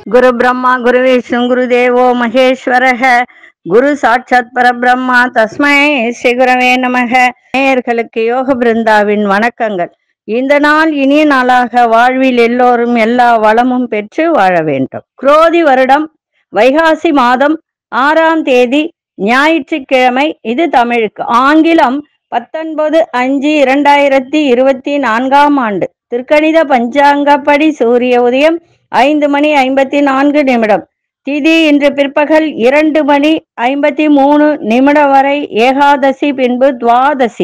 குரு பிரம்மா குரு விஷ்ணு குரு தேவோ மகேஸ்வரக குரு சாட்சாத் பரபிரம்மா தஸ்மை ஸ்ரீ குரவே நமக நேயர்களுக்கு யோக பிருந்தாவின் வணக்கங்கள் இந்த நாள் இனிய நாளாக வாழ்வில் எல்லோரும் எல்லா வளமும் பெற்று வாழ வேண்டும் குரோதி வருடம் வைகாசி மாதம் ஆறாம் தேதி ஞாயிற்றுக்கிழமை இது தமிழுக்கு ஆங்கிலம் பத்தொன்பது அஞ்சு இரண்டாயிரத்தி இருபத்தி நான்காம் ஆண்டு திருக்கணித பஞ்சாங்கப்படி சூரிய உதயம் ஐந்து மணி ஐம்பத்தி நான்கு நிமிடம் திதி இன்று பிற்பகல் இரண்டு மணி ஐம்பத்தி மூணு நிமிடம் வரை ஏகாதசி பின்பு துவாதசி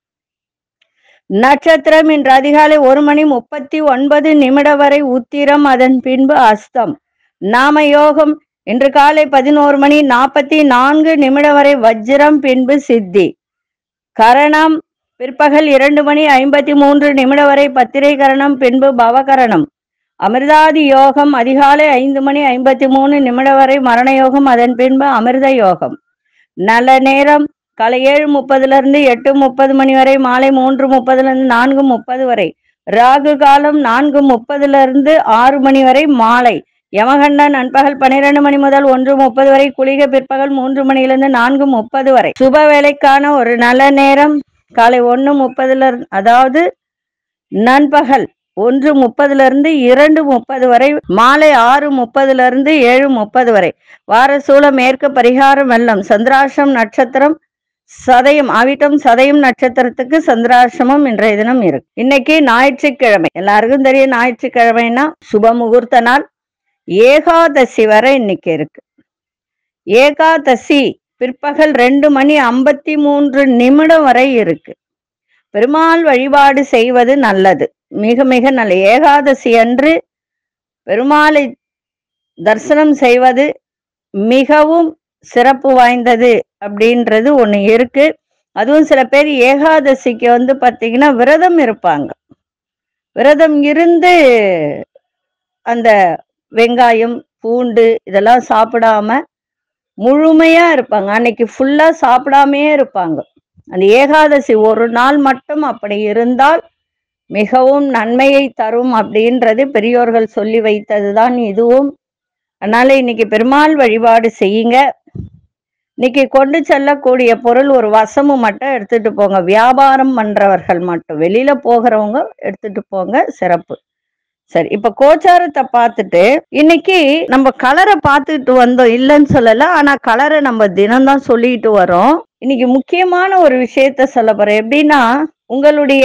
நட்சத்திரம் இன்று அதிகாலை ஒரு மணி முப்பத்தி ஒன்பது நிமிடம் வரை உத்திரம் அதன் பின்பு அஸ்தம் நாம யோகம் இன்று காலை பதினோரு மணி நாற்பத்தி நான்கு நிமிடம் வரை வஜ்ரம் பின்பு சித்தி கரணம் பிற்பகல் இரண்டு மணி ஐம்பத்தி மூன்று நிமிடம் வரை பத்திரை கரணம் பின்பு பவகரணம் அமிர்தாதி யோகம் அதிகாலை ஐந்து மணி ஐம்பத்தி மூணு நிமிடம் வரை மரண யோகம் அதன் பின்பு அமிர்த யோகம் நல்ல நேரம் காலை ஏழு முப்பதுல இருந்து எட்டு முப்பது மணி வரை மாலை மூன்று முப்பதுல இருந்து நான்கு முப்பது வரை ராகு காலம் நான்கு முப்பதுல இருந்து ஆறு மணி வரை மாலை யமகண்டன் நண்பகல் பன்னிரண்டு மணி முதல் ஒன்று முப்பது வரை குளிகை பிற்பகல் மூன்று மணியிலிருந்து நான்கு முப்பது வரை சுப வேலைக்கான ஒரு நல்ல நேரம் காலை ஒன்று முப்பதுல இருந்து அதாவது நண்பகல் ஒன்று முப்பதுல இருந்து இரண்டு முப்பது வரை மாலை ஆறு முப்பதுல இருந்து ஏழு முப்பது வரை வார சூல மேற்கு பரிகாரம் வெள்ளம் சந்திராஷ்டம் நட்சத்திரம் சதயம் அவிட்டம் சதயம் நட்சத்திரத்துக்கு சந்திராசிரமம் இன்றைய தினம் இருக்கு இன்னைக்கு ஞாயிற்றுக்கிழமை எல்லாருக்கும் தெரியும் ஞாயிற்றுக்கிழமைனா சுப முகூர்த்த நாள் ஏகாதசி வரை இன்னைக்கு இருக்கு ஏகாதசி பிற்பகல் ரெண்டு மணி ஐம்பத்தி மூன்று நிமிடம் வரை இருக்கு பெருமாள் வழிபாடு செய்வது நல்லது மிக மிக நல்ல ஏகாதசி அன்று பெருமாளை தரிசனம் செய்வது மிகவும் சிறப்பு வாய்ந்தது அப்படின்றது ஒண்ணு இருக்கு அதுவும் சில பேர் ஏகாதசிக்கு வந்து பார்த்தீங்கன்னா விரதம் இருப்பாங்க விரதம் இருந்து அந்த வெங்காயம் பூண்டு இதெல்லாம் சாப்பிடாம முழுமையா இருப்பாங்க அன்னைக்கு ஃபுல்லா சாப்பிடாமையே இருப்பாங்க அந்த ஏகாதசி ஒரு நாள் மட்டும் அப்படி இருந்தால் மிகவும் நன்மையை தரும் அப்படின்றது பெரியோர்கள் சொல்லி வைத்ததுதான் இதுவும் அதனால இன்னைக்கு பெருமாள் வழிபாடு செய்யுங்க இன்னைக்கு கொண்டு செல்லக்கூடிய பொருள் ஒரு வசமு மட்டும் எடுத்துட்டு போங்க வியாபாரம் பண்றவர்கள் மட்டும் வெளியில போகிறவங்க எடுத்துட்டு போங்க சிறப்பு சரி இப்ப கோச்சாரத்தை பார்த்துட்டு இன்னைக்கு நம்ம கலரை பார்த்துட்டு வந்தோம் இல்லைன்னு சொல்லல ஆனா கலரை நம்ம தினம்தான் சொல்லிட்டு வரோம் இன்னைக்கு முக்கியமான ஒரு விஷயத்த சொல்ல போறேன் எப்படின்னா உங்களுடைய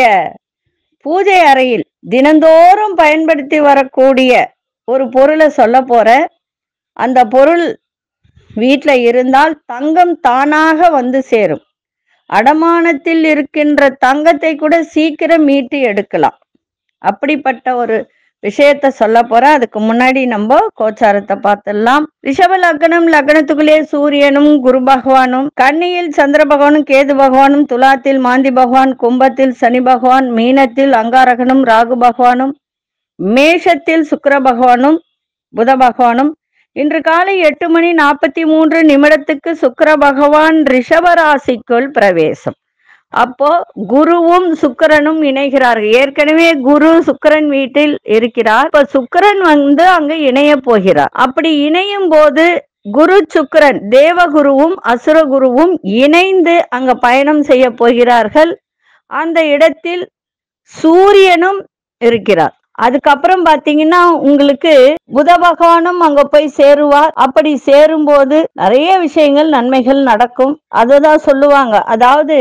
பூஜை அறையில் தினந்தோறும் பயன்படுத்தி வரக்கூடிய ஒரு பொருளை சொல்ல போற அந்த பொருள் வீட்டில் இருந்தால் தங்கம் தானாக வந்து சேரும் அடமானத்தில் இருக்கின்ற தங்கத்தை கூட சீக்கிரம் மீட்டு எடுக்கலாம் அப்படிப்பட்ட ஒரு விஷயத்த சொல்ல போறேன் அதுக்கு முன்னாடி நம்ம கோச்சாரத்தை பார்த்துடலாம் ரிஷப லக்னம் லக்னத்துக்குள்ளே சூரியனும் குரு பகவானும் கன்னியில் சந்திர பகவானும் கேது பகவானும் துலாத்தில் மாந்தி பகவான் கும்பத்தில் சனி பகவான் மீனத்தில் அங்காரகனும் ராகு பகவானும் மேஷத்தில் சுக்கிர பகவானும் புத பகவானும் இன்று காலை எட்டு மணி நாற்பத்தி மூன்று நிமிடத்துக்கு சுக்கிர பகவான் ரிஷப ராசிக்குள் பிரவேசம் அப்போ குருவும் சுக்கிரனும் இணைகிறார்கள் ஏற்கனவே குரு சுக்கிரன் வீட்டில் இருக்கிறார் இப்ப சுக்கிரன் வந்து அங்க இணைய போகிறார் அப்படி இணையும் போது குரு சுக்கிரன் தேவகுருவும் அசுரகுருவும் இணைந்து அங்க பயணம் செய்ய போகிறார்கள் அந்த இடத்தில் சூரியனும் இருக்கிறார் அதுக்கப்புறம் பாத்தீங்கன்னா உங்களுக்கு புத பகவானும் அங்க போய் சேருவார் அப்படி சேரும்போது நிறைய விஷயங்கள் நன்மைகள் நடக்கும் அதுதான் சொல்லுவாங்க அதாவது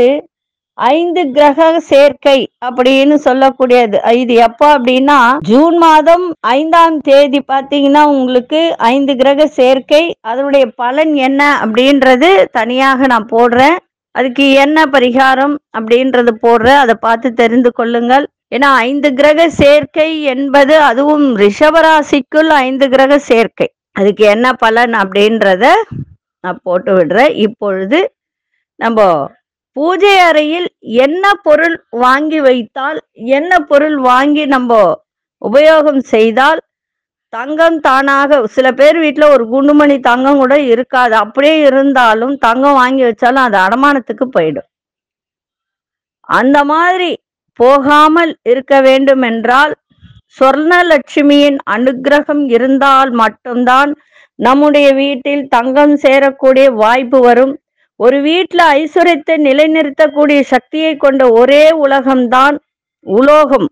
ஐந்து கிரக சேர்க்கை அப்படின்னு சொல்லக்கூடியது இது எப்போ அப்படின்னா ஜூன் மாதம் ஐந்தாம் தேதி பாத்தீங்கன்னா உங்களுக்கு ஐந்து கிரக சேர்க்கை அதனுடைய பலன் என்ன அப்படின்றது தனியாக நான் போடுறேன் அதுக்கு என்ன பரிகாரம் அப்படின்றது போடுறேன் அதை பார்த்து தெரிந்து கொள்ளுங்கள் ஏன்னா ஐந்து கிரக சேர்க்கை என்பது அதுவும் ரிஷபராசிக்குள் ஐந்து கிரக சேர்க்கை அதுக்கு என்ன பலன் அப்படின்றத நான் போட்டு விடுறேன் இப்பொழுது நம்ம பூஜை அறையில் என்ன பொருள் வாங்கி வைத்தால் என்ன பொருள் வாங்கி நம்ம உபயோகம் செய்தால் தங்கம் தானாக சில பேர் வீட்டில் ஒரு குண்டுமணி தங்கம் கூட இருக்காது அப்படியே இருந்தாலும் தங்கம் வாங்கி வச்சாலும் அது அடமானத்துக்கு போயிடும் அந்த மாதிரி போகாமல் இருக்க வேண்டும் என்றால் சொர்ணலட்சுமியின் அனுக்கிரகம் இருந்தால் மட்டும்தான் நம்முடைய வீட்டில் தங்கம் சேரக்கூடிய வாய்ப்பு வரும் ஒரு வீட்டுல ஐஸ்வர்யத்தை நிலைநிறுத்தக்கூடிய சக்தியை கொண்ட ஒரே உலகம்தான் உலோகம்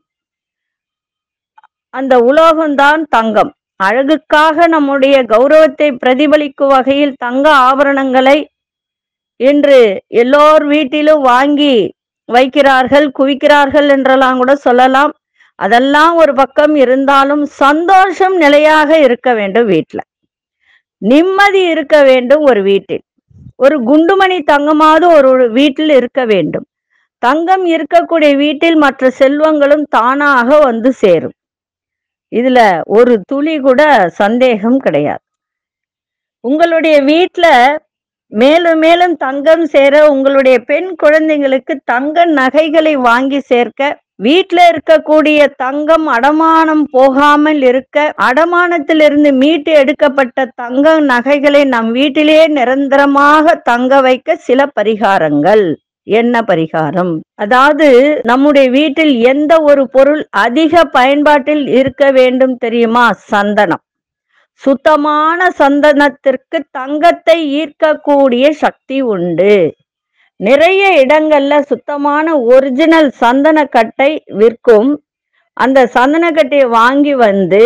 அந்த உலோகம்தான் தங்கம் அழகுக்காக நம்முடைய கௌரவத்தை பிரதிபலிக்கும் வகையில் தங்க ஆபரணங்களை இன்று எல்லோர் வீட்டிலும் வாங்கி வைக்கிறார்கள் குவிக்கிறார்கள் என்றெல்லாம் கூட சொல்லலாம் அதெல்லாம் ஒரு பக்கம் இருந்தாலும் சந்தோஷம் நிலையாக இருக்க வேண்டும் வீட்டில் நிம்மதி இருக்க வேண்டும் ஒரு வீட்டில் ஒரு குண்டுமணி தங்கமாவது ஒரு வீட்டில் இருக்க வேண்டும் தங்கம் இருக்கக்கூடிய வீட்டில் மற்ற செல்வங்களும் தானாக வந்து சேரும் இதுல ஒரு துளி கூட சந்தேகம் கிடையாது உங்களுடைய வீட்ல மேலும் மேலும் தங்கம் சேர உங்களுடைய பெண் குழந்தைங்களுக்கு தங்க நகைகளை வாங்கி சேர்க்க வீட்ல இருக்கக்கூடிய தங்கம் அடமானம் போகாமல் இருக்க அடமானத்திலிருந்து மீட்டு எடுக்கப்பட்ட தங்க நகைகளை நம் வீட்டிலேயே நிரந்தரமாக தங்க வைக்க சில பரிகாரங்கள் என்ன பரிகாரம் அதாவது நம்முடைய வீட்டில் எந்த ஒரு பொருள் அதிக பயன்பாட்டில் இருக்க வேண்டும் தெரியுமா சந்தனம் சுத்தமான சந்தனத்திற்கு தங்கத்தை ஈர்க்கக்கூடிய சக்தி உண்டு நிறைய இடங்கள்ல சுத்தமான ஒரிஜினல் சந்தனக்கட்டை விற்கும் அந்த சந்தனக்கட்டையை வாங்கி வந்து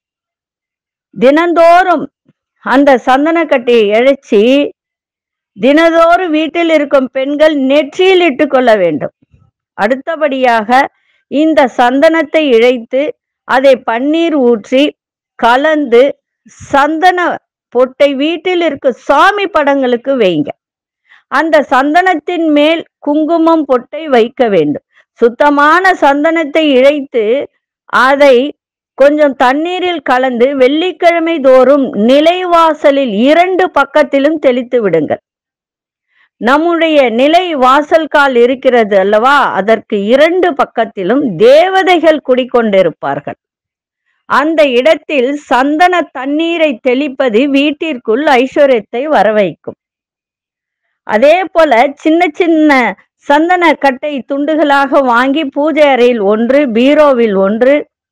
தினந்தோறும் அந்த சந்தனக்கட்டையை இழைச்சி தினதோறும் வீட்டில் இருக்கும் பெண்கள் நெற்றியில் இட்டு கொள்ள வேண்டும் அடுத்தபடியாக இந்த சந்தனத்தை இழைத்து அதை பன்னீர் ஊற்றி கலந்து சந்தன பொட்டை வீட்டில் இருக்க சாமி படங்களுக்கு வைங்க அந்த சந்தனத்தின் மேல் குங்குமம் பொட்டை வைக்க வேண்டும் சுத்தமான சந்தனத்தை இழைத்து அதை கொஞ்சம் தண்ணீரில் கலந்து வெள்ளிக்கிழமை தோறும் நிலைவாசலில் இரண்டு பக்கத்திலும் தெளித்து விடுங்கள் நம்முடைய நிலை வாசல் கால் இருக்கிறது அல்லவா அதற்கு இரண்டு பக்கத்திலும் தேவதைகள் குடிக்கொண்டிருப்பார்கள் அந்த இடத்தில் சந்தன தண்ணீரை தெளிப்பது வீட்டிற்குள் ஐஸ்வர்யத்தை வரவைக்கும் அதே போல சின்ன சின்ன சந்தன கட்டை துண்டுகளாக வாங்கி பூஜை அறையில் ஒன்று பீரோவில் ஒன்று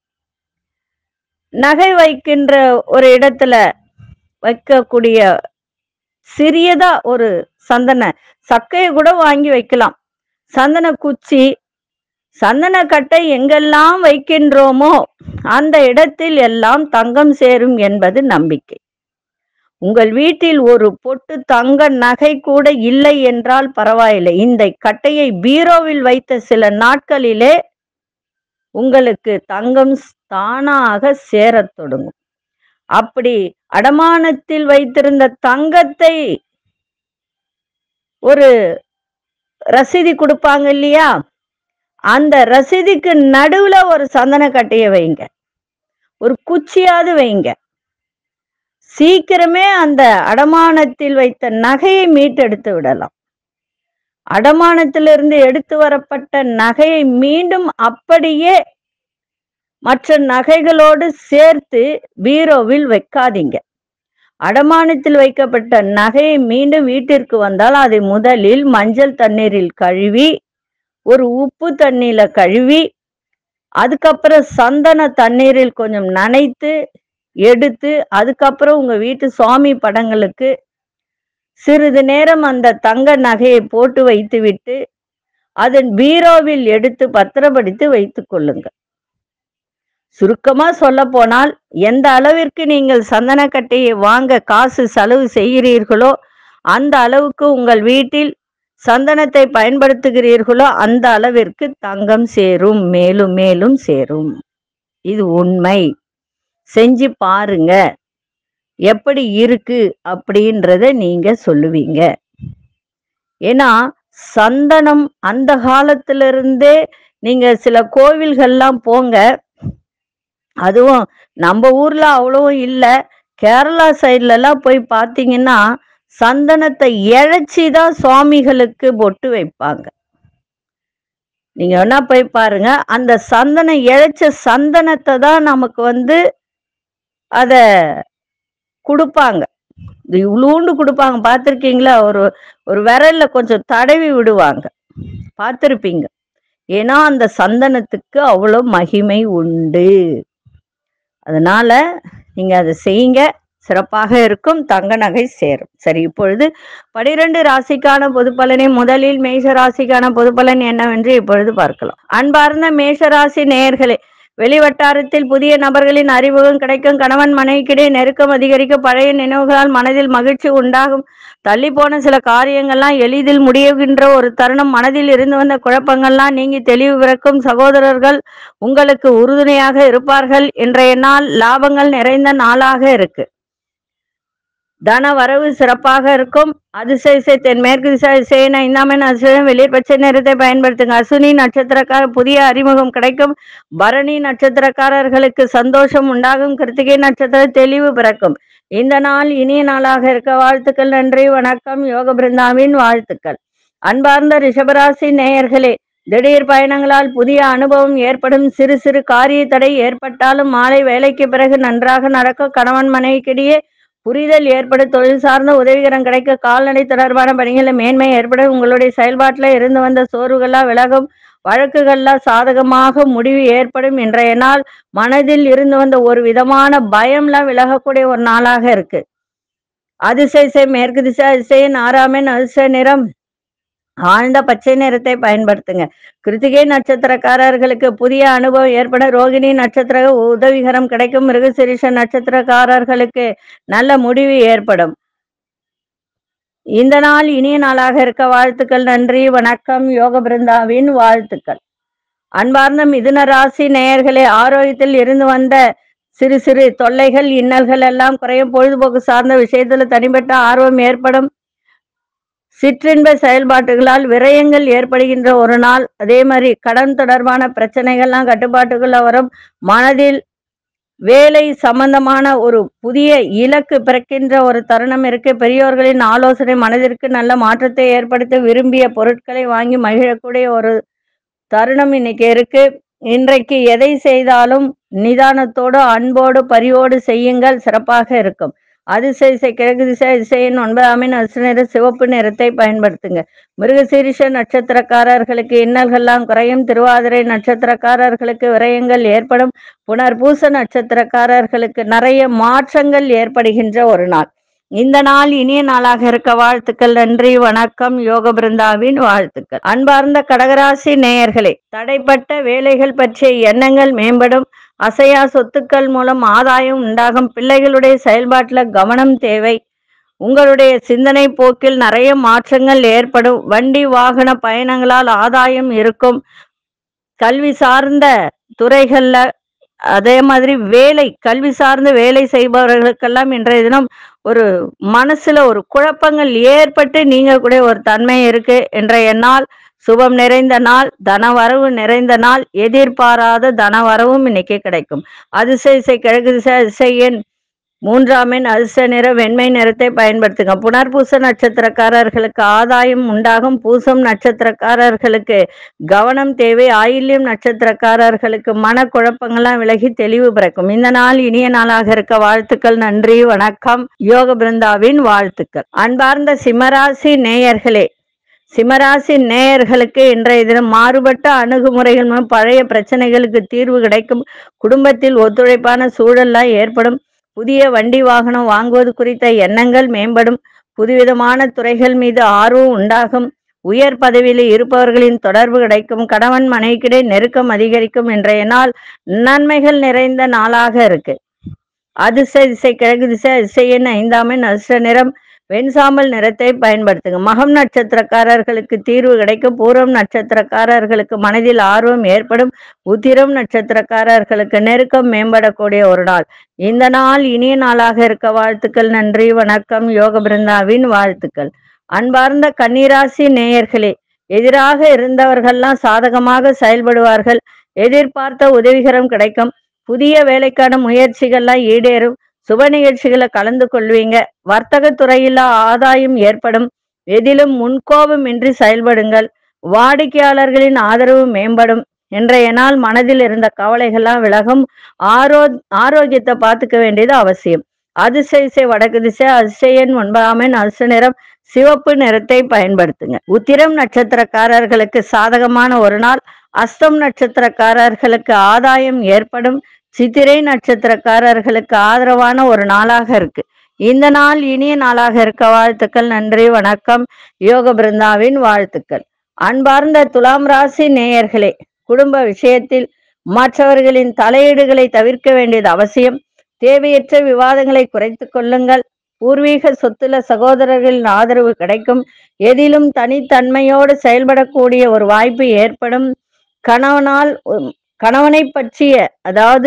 நகை வைக்கின்ற ஒரு இடத்துல வைக்கக்கூடிய சிறியதா ஒரு சந்தன சக்கையை கூட வாங்கி வைக்கலாம் சந்தன குச்சி சந்தன கட்டை எங்கெல்லாம் வைக்கின்றோமோ அந்த இடத்தில் எல்லாம் தங்கம் சேரும் என்பது நம்பிக்கை உங்கள் வீட்டில் ஒரு பொட்டு தங்க நகை கூட இல்லை என்றால் பரவாயில்லை இந்த கட்டையை பீரோவில் வைத்த சில நாட்களிலே உங்களுக்கு தங்கம் தானாக சேரத் தொடங்கும் அப்படி அடமானத்தில் வைத்திருந்த தங்கத்தை ஒரு ரசீதி கொடுப்பாங்க இல்லையா அந்த ரசீதிக்கு நடுவுல ஒரு சந்தன கட்டையை வைங்க ஒரு குச்சியாவது வைங்க சீக்கிரமே அந்த அடமானத்தில் வைத்த நகையை மீட்டெடுத்து விடலாம் அடமானத்திலிருந்து எடுத்து வரப்பட்ட நகையை மீண்டும் அப்படியே மற்ற நகைகளோடு சேர்த்து பீரோவில் வைக்காதீங்க அடமானத்தில் வைக்கப்பட்ட நகையை மீண்டும் வீட்டிற்கு வந்தால் அதை முதலில் மஞ்சள் தண்ணீரில் கழுவி ஒரு உப்பு தண்ணீர்ல கழுவி அதுக்கப்புறம் சந்தன தண்ணீரில் கொஞ்சம் நனைத்து எடுத்து அதுக்கப்புறம் உங்க வீட்டு சுவாமி படங்களுக்கு சிறிது நேரம் அந்த தங்க நகையை போட்டு வைத்துவிட்டு அதன் பீரோவில் எடுத்து பத்திரப்படுத்தி வைத்துக் கொள்ளுங்கள் சுருக்கமா சொல்ல போனால் எந்த அளவிற்கு நீங்கள் சந்தனக்கட்டையை வாங்க காசு செலவு செய்கிறீர்களோ அந்த அளவுக்கு உங்கள் வீட்டில் சந்தனத்தை பயன்படுத்துகிறீர்களோ அந்த அளவிற்கு தங்கம் சேரும் மேலும் மேலும் சேரும் இது உண்மை செஞ்சு பாருங்க எப்படி இருக்கு அப்படின்றத நீங்க சொல்லுவீங்க ஏன்னா சந்தனம் அந்த காலத்துல இருந்தே நீங்க சில கோவில்கள்லாம் போங்க அதுவும் நம்ம ஊர்ல அவ்வளவும் இல்ல கேரளா சைட்ல எல்லாம் போய் பார்த்தீங்கன்னா சந்தனத்தை இழைச்சி தான் சுவாமிகளுக்கு பொட்டு வைப்பாங்க நீங்க வேணா போய் பாருங்க அந்த சந்தனம் இழைச்ச சந்தனத்தை தான் நமக்கு வந்து அத கொடுப்பாங்க இது இவ்வளோண்டு கொடுப்பாங்க பார்த்துருக்கீங்களா ஒரு ஒரு விரல்ல கொஞ்சம் தடவி விடுவாங்க பார்த்துருப்பீங்க ஏன்னா அந்த சந்தனத்துக்கு அவ்வளோ மகிமை உண்டு அதனால நீங்க அதை செய்யுங்க சிறப்பாக இருக்கும் தங்க நகை சேரும் சரி இப்பொழுது பனிரெண்டு ராசிக்கான பொது பலனை முதலில் மேஷ ராசிக்கான பொது பலன் என்னவென்று இப்பொழுது பார்க்கலாம் அன்பார்ந்த மேஷ ராசி நேயர்களே வெளிவட்டாரத்தில் புதிய நபர்களின் அறிமுகம் கிடைக்கும் கணவன் மனைவிக்கிடையே நெருக்கம் அதிகரிக்கும் பழைய நினைவுகளால் மனதில் மகிழ்ச்சி உண்டாகும் தள்ளி போன சில காரியங்கள்லாம் எளிதில் முடியுகின்ற ஒரு தருணம் மனதில் இருந்து வந்த குழப்பங்கள்லாம் நீங்கி தெளிவு பிறக்கும் சகோதரர்கள் உங்களுக்கு உறுதுணையாக இருப்பார்கள் இன்றைய நாள் லாபங்கள் நிறைந்த நாளாக இருக்கு தன வரவு சிறப்பாக இருக்கும் அதிசய தென்மேற்கு திசை திசையின் ஐந்தாமின் அசுரம் வெளிர் பச்சை நிறத்தை பயன்படுத்துங்க அசுனி நட்சத்திரக்கார புதிய அறிமுகம் கிடைக்கும் பரணி நட்சத்திரக்காரர்களுக்கு சந்தோஷம் உண்டாகும் கிருத்திகை நட்சத்திர தெளிவு பிறக்கும் இந்த நாள் இனிய நாளாக இருக்க வாழ்த்துக்கள் நன்றி வணக்கம் யோக பிருந்தாவின் வாழ்த்துக்கள் அன்பார்ந்த ரிஷபராசி நேயர்களே திடீர் பயணங்களால் புதிய அனுபவம் ஏற்படும் சிறு சிறு காரிய தடை ஏற்பட்டாலும் மாலை வேலைக்கு பிறகு நன்றாக நடக்கும் கணவன் மனைவிக்கிடையே புரிதல் ஏற்பட தொழில் சார்ந்த உதவிகரம் கிடைக்க கால்நடை தொடர்பான பணிகளில் மேன்மை ஏற்பட உங்களுடைய செயல்பாட்டில் இருந்து வந்த சோர்வுகள்லாம் விலகும் வழக்குகள்லாம் சாதகமாக முடிவு ஏற்படும் இன்றைய நாள் மனதில் இருந்து வந்த ஒரு விதமான பயம்லாம் விலகக்கூடிய ஒரு நாளாக இருக்கு அதிசய மேற்கு திசை அதிசயன் ஆறாமின் அதிசய நிறம் ஆழ்ந்த பச்சை நிறத்தை பயன்படுத்துங்க கிருத்திகை நட்சத்திரக்காரர்களுக்கு புதிய அனுபவம் ஏற்பட ரோகிணி நட்சத்திர உதவிகரம் கிடைக்கும் மிருகசிரிஷ நட்சத்திரக்காரர்களுக்கு நல்ல முடிவு ஏற்படும் இந்த நாள் இனிய நாளாக இருக்க வாழ்த்துக்கள் நன்றி வணக்கம் யோக பிருந்தாவின் வாழ்த்துக்கள் அன்பார்ந்த மிதுன ராசி நேயர்களே ஆரோக்கியத்தில் இருந்து வந்த சிறு சிறு தொல்லைகள் இன்னல்கள் எல்லாம் குறையும் பொழுதுபோக்கு சார்ந்த விஷயத்துல தனிப்பட்ட ஆர்வம் ஏற்படும் சிற்றின்ப செயல்பாட்டுகளால் விரயங்கள் ஏற்படுகின்ற ஒரு நாள் அதே மாதிரி கடன் தொடர்பான பிரச்சனைகள்லாம் கட்டுப்பாட்டுக்குள்ள வரும் மனதில் வேலை சம்பந்தமான ஒரு புதிய இலக்கு பிறக்கின்ற ஒரு தருணம் இருக்கு பெரியோர்களின் ஆலோசனை மனதிற்கு நல்ல மாற்றத்தை ஏற்படுத்தி விரும்பிய பொருட்களை வாங்கி மகிழக்கூடிய ஒரு தருணம் இன்னைக்கு இருக்கு இன்றைக்கு எதை செய்தாலும் நிதானத்தோடு அன்போடு பரிவோடு செய்யுங்கள் சிறப்பாக இருக்கும் அதிசய கிழக்கு திசை அதிசயின் ஒன்பதாமின் அசுநிற சிவப்பு நிறத்தை பயன்படுத்துங்க மிருகசீரிஷ நட்சத்திரக்காரர்களுக்கு இன்னல்கள்லாம் குறையும் திருவாதிரை நட்சத்திரக்காரர்களுக்கு விரயங்கள் ஏற்படும் புனர்பூச நட்சத்திரக்காரர்களுக்கு நிறைய மாற்றங்கள் ஏற்படுகின்ற ஒரு நாள் இந்த நாள் இனிய நாளாக இருக்க வாழ்த்துக்கள் நன்றி வணக்கம் யோக பிருந்தாவின் வாழ்த்துக்கள் அன்பார்ந்த கடகராசி நேயர்களே தடைப்பட்ட வேலைகள் பற்றிய எண்ணங்கள் மேம்படும் அசையா சொத்துக்கள் மூலம் ஆதாயம் உண்டாகும் பிள்ளைகளுடைய செயல்பாட்டில் கவனம் தேவை உங்களுடைய சிந்தனை போக்கில் நிறைய மாற்றங்கள் ஏற்படும் வண்டி வாகன பயணங்களால் ஆதாயம் இருக்கும் கல்வி சார்ந்த துறைகள்ல அதே மாதிரி வேலை கல்வி சார்ந்த வேலை செய்பவர்களுக்கெல்லாம் இன்றைய தினம் ஒரு மனசுல ஒரு குழப்பங்கள் ஏற்பட்டு நீங்கக்கூடிய ஒரு தன்மை இருக்கு இன்றைய நாள் சுபம் நிறைந்த நாள் தனவரவு நிறைந்த நாள் எதிர்பாராத தனவரவும் இன்னைக்கு கிடைக்கும் அதிசய கிழக்கு திசை அதிசயன் மூன்றாம் எண் அதிர்ஷ்ட நிற வெண்மை நிறத்தை பயன்படுத்துங்க புனர்பூச நட்சத்திரக்காரர்களுக்கு ஆதாயம் உண்டாகும் பூசம் நட்சத்திரக்காரர்களுக்கு கவனம் தேவை ஆயில்யம் நட்சத்திரக்காரர்களுக்கு மனக்குழப்பங்கள்லாம் விலகி தெளிவு பிறக்கும் இந்த நாள் இனிய நாளாக இருக்க வாழ்த்துக்கள் நன்றி வணக்கம் யோக பிருந்தாவின் வாழ்த்துக்கள் அன்பார்ந்த சிம்மராசி நேயர்களே சிம்மராசி நேயர்களுக்கு இன்றைய தினம் மாறுபட்ட அணுகுமுறைகள் மூலம் பழைய பிரச்சனைகளுக்கு தீர்வு கிடைக்கும் குடும்பத்தில் ஒத்துழைப்பான சூழல்லாம் ஏற்படும் புதிய வண்டி வாகனம் வாங்குவது குறித்த எண்ணங்கள் மேம்படும் புதுவிதமான துறைகள் மீது ஆர்வம் உண்டாகும் உயர் பதவியில் இருப்பவர்களின் தொடர்பு கிடைக்கும் கணவன் மனைவிக்கிடையே நெருக்கம் அதிகரிக்கும் இன்றைய நாள் நன்மைகள் நிறைந்த நாளாக இருக்கு அதிர்ஷ்ட திசை கிழக்கு திசை அதிசயன் ஐந்தாமின் அதிர்ஷ்ட நிறம் வெண்சாம்பல் நிறத்தை பயன்படுத்துங்க மகம் நட்சத்திரக்காரர்களுக்கு தீர்வு கிடைக்கும் பூரம் நட்சத்திரக்காரர்களுக்கு மனதில் ஆர்வம் ஏற்படும் உத்திரம் நட்சத்திரக்காரர்களுக்கு நெருக்கம் மேம்படக்கூடிய ஒரு நாள் இந்த நாள் இனிய நாளாக இருக்க வாழ்த்துக்கள் நன்றி வணக்கம் யோக பிருந்தாவின் வாழ்த்துக்கள் அன்பார்ந்த கன்னிராசி நேயர்களே எதிராக இருந்தவர்கள்லாம் சாதகமாக செயல்படுவார்கள் எதிர்பார்த்த உதவிகரம் கிடைக்கும் புதிய வேலைக்கான முயற்சிகள்லாம் ஈடேறும் சுப நிகழ்ச்சிகளை கலந்து கொள்வீங்க வர்த்தக துறையில் ஆதாயம் ஏற்படும் எதிலும் முன்கோபமின்றி செயல்படுங்கள் வாடிக்கையாளர்களின் ஆதரவு மேம்படும் இன்றைய நாள் மனதில் இருந்த கவலைகள்லாம் விலகும் ஆரோ ஆரோக்கியத்தை பார்த்துக்க வேண்டியது அவசியம் அதிசய வடக்கு திசை அதிசயன் ஒன்பதாமன் அதிர்ஷ்ட நிறம் சிவப்பு நிறத்தை பயன்படுத்துங்க உத்திரம் நட்சத்திரக்காரர்களுக்கு சாதகமான ஒரு நாள் அஸ்தம் நட்சத்திரக்காரர்களுக்கு ஆதாயம் ஏற்படும் சித்திரை நட்சத்திரக்காரர்களுக்கு ஆதரவான ஒரு நாளாக இருக்கு இந்த நாள் இனிய நாளாக இருக்க வாழ்த்துக்கள் நன்றி வணக்கம் யோக பிருந்தாவின் வாழ்த்துக்கள் அன்பார்ந்த துலாம் ராசி நேயர்களே குடும்ப விஷயத்தில் மற்றவர்களின் தலையீடுகளை தவிர்க்க வேண்டியது அவசியம் தேவையற்ற விவாதங்களை குறைத்துக் கொள்ளுங்கள் பூர்வீக சொத்துல சகோதரர்களின் ஆதரவு கிடைக்கும் எதிலும் தனித்தன்மையோடு செயல்படக்கூடிய ஒரு வாய்ப்பு ஏற்படும் கணவனால் உம், கணவனை பற்றிய அதாவது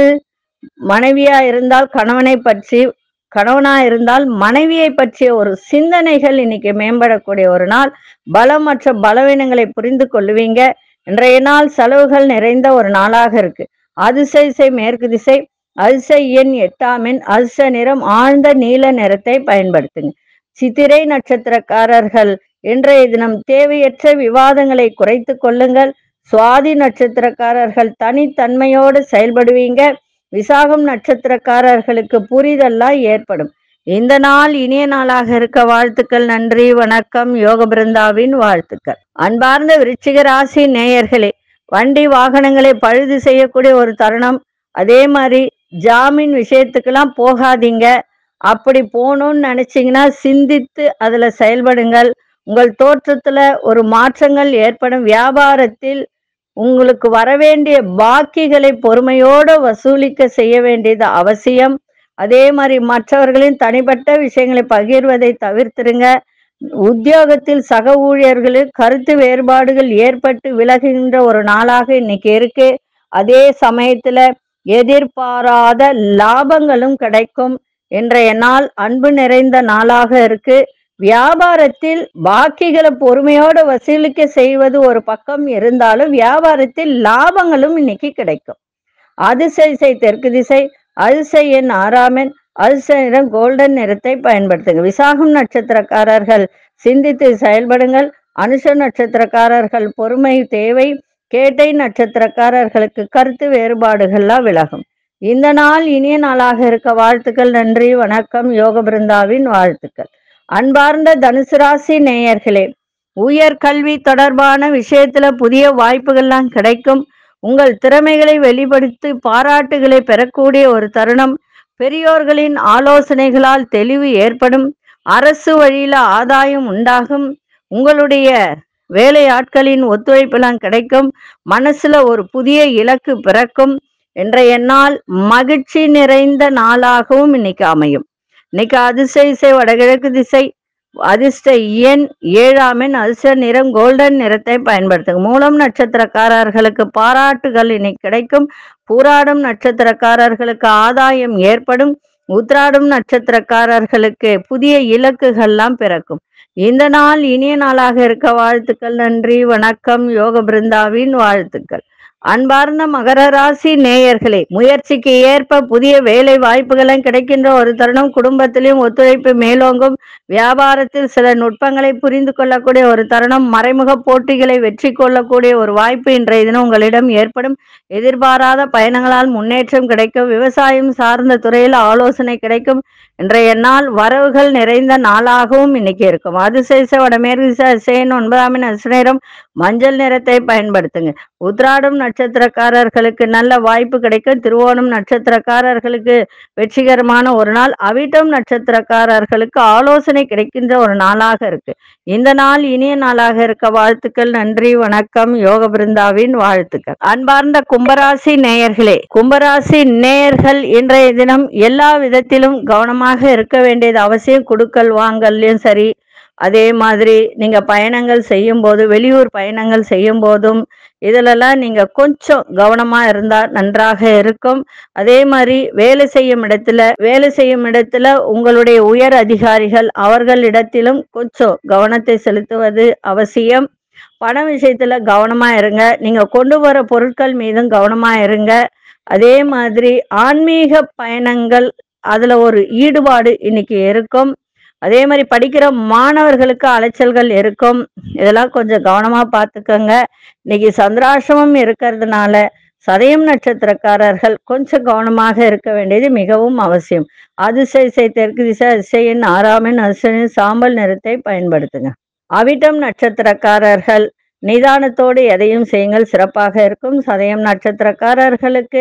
மனைவியா இருந்தால் கணவனை பற்றி கணவனா இருந்தால் மனைவியை பற்றிய ஒரு சிந்தனைகள் இன்னைக்கு மேம்படக்கூடிய ஒரு நாள் பலம் மற்ற பலவீனங்களை புரிந்து கொள்ளுவீங்க இன்றைய நாள் செலவுகள் நிறைந்த ஒரு நாளாக இருக்கு அதிசய திசை மேற்கு திசை அதிசய எண் எட்டாம் எண் அதிர்ஷ்ட நிறம் ஆழ்ந்த நீல நிறத்தை பயன்படுத்துங்க சித்திரை நட்சத்திரக்காரர்கள் இன்றைய தினம் தேவையற்ற விவாதங்களை குறைத்து கொள்ளுங்கள் சுவாதி நட்சத்திரக்காரர்கள் தனித்தன்மையோடு செயல்படுவீங்க விசாகம் நட்சத்திரக்காரர்களுக்கு புரிதல்லாம் ஏற்படும் இந்த நாள் இனிய நாளாக இருக்க வாழ்த்துக்கள் நன்றி வணக்கம் யோக பிருந்தாவின் வாழ்த்துக்கள் அன்பார்ந்த விருச்சிக ராசி நேயர்களே வண்டி வாகனங்களை பழுது செய்யக்கூடிய ஒரு தருணம் அதே மாதிரி ஜாமீன் விஷயத்துக்கெல்லாம் போகாதீங்க அப்படி போகணும்னு நினைச்சீங்கன்னா சிந்தித்து அதுல செயல்படுங்கள் உங்கள் தோற்றத்துல ஒரு மாற்றங்கள் ஏற்படும் வியாபாரத்தில் உங்களுக்கு வரவேண்டிய பாக்கிகளை பொறுமையோடு வசூலிக்க செய்ய வேண்டியது அவசியம் அதே மாதிரி மற்றவர்களின் தனிப்பட்ட விஷயங்களை பகிர்வதை தவிர்த்திருங்க உத்தியோகத்தில் சக ஊழியர்களில் கருத்து வேறுபாடுகள் ஏற்பட்டு விலகுகின்ற ஒரு நாளாக இன்னைக்கு இருக்கு அதே சமயத்துல எதிர்பாராத லாபங்களும் கிடைக்கும் இன்றைய நாள் அன்பு நிறைந்த நாளாக இருக்கு வியாபாரத்தில் பாக்கிகளை பொறுமையோடு வசூலிக்க செய்வது ஒரு பக்கம் இருந்தாலும் வியாபாரத்தில் லாபங்களும் இன்னைக்கு கிடைக்கும் அதிசய திசை தெற்கு திசை அதிசய எண் ஆறாமன் அதிசய நிறம் கோல்டன் நிறத்தை பயன்படுத்துங்க விசாகம் நட்சத்திரக்காரர்கள் சிந்தித்து செயல்படுங்கள் அனுஷ நட்சத்திரக்காரர்கள் பொறுமை தேவை கேட்டை நட்சத்திரக்காரர்களுக்கு கருத்து வேறுபாடுகள்லாம் விலகும் இந்த நாள் இனிய நாளாக இருக்க வாழ்த்துக்கள் நன்றி வணக்கம் யோக பிருந்தாவின் வாழ்த்துக்கள் அன்பார்ந்த தனுசு ராசி நேயர்களே உயர் கல்வி தொடர்பான விஷயத்துல புதிய வாய்ப்புகள்லாம் கிடைக்கும் உங்கள் திறமைகளை வெளிப்படுத்தி பாராட்டுகளை பெறக்கூடிய ஒரு தருணம் பெரியோர்களின் ஆலோசனைகளால் தெளிவு ஏற்படும் அரசு வழியில ஆதாயம் உண்டாகும் உங்களுடைய வேலையாட்களின் ஒத்துழைப்பெல்லாம் கிடைக்கும் மனசுல ஒரு புதிய இலக்கு பிறக்கும் இன்றைய நாள் மகிழ்ச்சி நிறைந்த நாளாகவும் இன்னைக்கு அமையும் இன்னைக்கு அதிசய இசை வடகிழக்கு திசை அதிர்ஷ்ட எண் ஏழாம் எண் அதிர்ஷ்ட நிறம் கோல்டன் நிறத்தை பயன்படுத்துங்க மூலம் நட்சத்திரக்காரர்களுக்கு பாராட்டுகள் இன்னைக்கு கிடைக்கும் பூராடம் நட்சத்திரக்காரர்களுக்கு ஆதாயம் ஏற்படும் உத்ராடம் நட்சத்திரக்காரர்களுக்கு புதிய இலக்குகள்லாம் பிறக்கும் இந்த நாள் இனிய நாளாக இருக்க வாழ்த்துக்கள் நன்றி வணக்கம் யோக பிருந்தாவின் வாழ்த்துக்கள் அன்பார்ந்த மகர ராசி நேயர்களே முயற்சிக்கு ஏற்ப புதிய வேலை வாய்ப்புகளும் கிடைக்கின்ற ஒரு தருணம் குடும்பத்திலும் ஒத்துழைப்பு மேலோங்கும் வியாபாரத்தில் சில நுட்பங்களை புரிந்து கொள்ளக்கூடிய ஒரு தருணம் மறைமுக போட்டிகளை வெற்றி கொள்ளக்கூடிய ஒரு வாய்ப்பு இன்றைய தினம் உங்களிடம் ஏற்படும் எதிர்பாராத பயணங்களால் முன்னேற்றம் கிடைக்கும் விவசாயம் சார்ந்த துறையில் ஆலோசனை கிடைக்கும் இன்றைய நாள் வரவுகள் நிறைந்த நாளாகவும் இன்னைக்கு இருக்கும் அதிசேஷ வடமேற்கு சேன் ஒன்பதாம் எண் அசுநேரம் மஞ்சள் நிறத்தை பயன்படுத்துங்க உத்ராடம் நட்சத்திரக்காரர்களுக்கு நல்ல வாய்ப்பு கிடைக்கும் திருவோணம் நட்சத்திரக்காரர்களுக்கு வெற்றிகரமான ஒரு நாள் அவிட்டம் நட்சத்திரக்காரர்களுக்கு ஆலோசனை கிடைக்கின்ற ஒரு நாளாக இருக்கு இந்த நாள் இனிய நாளாக இருக்க வாழ்த்துக்கள் நன்றி வணக்கம் யோக பிருந்தாவின் வாழ்த்துக்கள் அன்பார்ந்த கும்பராசி நேயர்களே கும்பராசி நேயர்கள் இன்றைய தினம் எல்லா விதத்திலும் கவனமாக இருக்க வேண்டியது அவசியம் கொடுக்கல் வாங்கல்லையும் சரி அதே மாதிரி நீங்க பயணங்கள் செய்யும் போது வெளியூர் பயணங்கள் செய்யும் போதும் இதிலெல்லாம் நீங்க கொஞ்சம் கவனமா இருந்தா நன்றாக இருக்கும் அதே மாதிரி வேலை செய்யும் இடத்துல வேலை செய்யும் இடத்துல உங்களுடைய உயர் அதிகாரிகள் அவர்களிடத்திலும் கொஞ்சம் கவனத்தை செலுத்துவது அவசியம் பண விஷயத்துல கவனமா இருங்க நீங்க கொண்டு வர பொருட்கள் மீதும் கவனமா இருங்க அதே மாதிரி ஆன்மீக பயணங்கள் அதுல ஒரு ஈடுபாடு இன்னைக்கு இருக்கும் அதே மாதிரி படிக்கிற மாணவர்களுக்கு அலைச்சல்கள் இருக்கும் இதெல்லாம் கொஞ்சம் கவனமா பார்த்துக்கோங்க இன்னைக்கு சந்திராசிரமம் இருக்கிறதுனால சதயம் நட்சத்திரக்காரர்கள் கொஞ்சம் கவனமாக இருக்க வேண்டியது மிகவும் அவசியம் அதிசய இசை தெற்கு திசை அதிசயின் ஆறாமின் அதிசயின் சாம்பல் நிறத்தை பயன்படுத்துங்க அவிட்டம் நட்சத்திரக்காரர்கள் நிதானத்தோடு எதையும் செய்யுங்கள் சிறப்பாக இருக்கும் சதயம் நட்சத்திரக்காரர்களுக்கு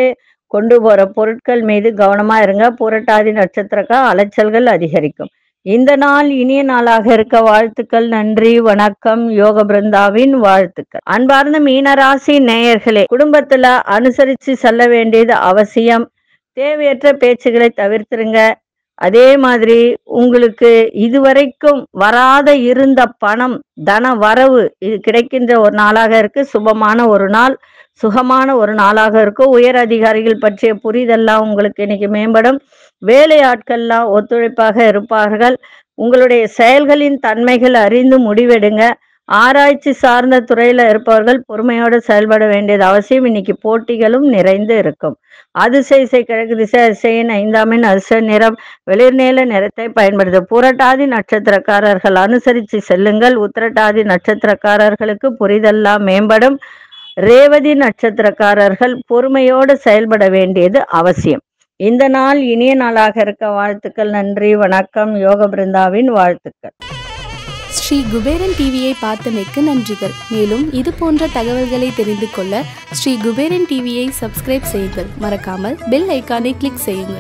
கொண்டு போற பொருட்கள் மீது கவனமா இருங்க புரட்டாதி நட்சத்திரக்கா அலைச்சல்கள் அதிகரிக்கும் இந்த நாள் இனிய நாளாக இருக்க வாழ்த்துக்கள் நன்றி வணக்கம் யோக பிருந்தாவின் வாழ்த்துக்கள் அன்பார்ந்த மீனராசி நேயர்களே குடும்பத்துல அனுசரிச்சு செல்ல வேண்டியது அவசியம் தேவையற்ற பேச்சுகளை தவிர்த்துருங்க அதே மாதிரி உங்களுக்கு இதுவரைக்கும் வராத இருந்த பணம் தன வரவு இது கிடைக்கின்ற ஒரு நாளாக இருக்கு சுபமான ஒரு நாள் சுகமான ஒரு நாளாக இருக்கும் உயர் அதிகாரிகள் பற்றிய புரிதெல்லாம் உங்களுக்கு இன்னைக்கு மேம்படும் வேலை ஆட்கள்லாம் ஒத்துழைப்பாக இருப்பார்கள் உங்களுடைய செயல்களின் தன்மைகள் அறிந்து முடிவெடுங்க ஆராய்ச்சி சார்ந்த துறையில இருப்பவர்கள் பொறுமையோடு செயல்பட வேண்டியது அவசியம் இன்னைக்கு போட்டிகளும் நிறைந்து இருக்கும் அதிசய கிழக்கு திசை அதிசயின் ஐந்தாமின் அதிர்ஷ்ட நிறம் வெளிர்நீல நிறத்தை பயன்படுத்த புரட்டாதி நட்சத்திரக்காரர்கள் அனுசரித்து செல்லுங்கள் உத்திரட்டாதி நட்சத்திரக்காரர்களுக்கு புரிதெல்லாம் மேம்படும் ரேவதி நட்சத்திரக்காரர்கள் பொறுமையோடு செயல்பட வேண்டியது அவசியம் இந்த நாள் இனிய நாளாக இருக்க வாழ்த்துக்கள் நன்றி வணக்கம் யோக பிருந்தாவின் வாழ்த்துக்கள் ஸ்ரீ குபேரன் டிவியை பார்த்தமைக்கு நன்றிகள் மேலும் இது போன்ற தகவல்களை தெரிந்து கொள்ள ஸ்ரீ குபேரன் டிவியை சப்ஸ்கிரைப் செய்யுங்கள் மறக்காமல் பெல் ஐக்கானை கிளிக் செய்யுங்கள்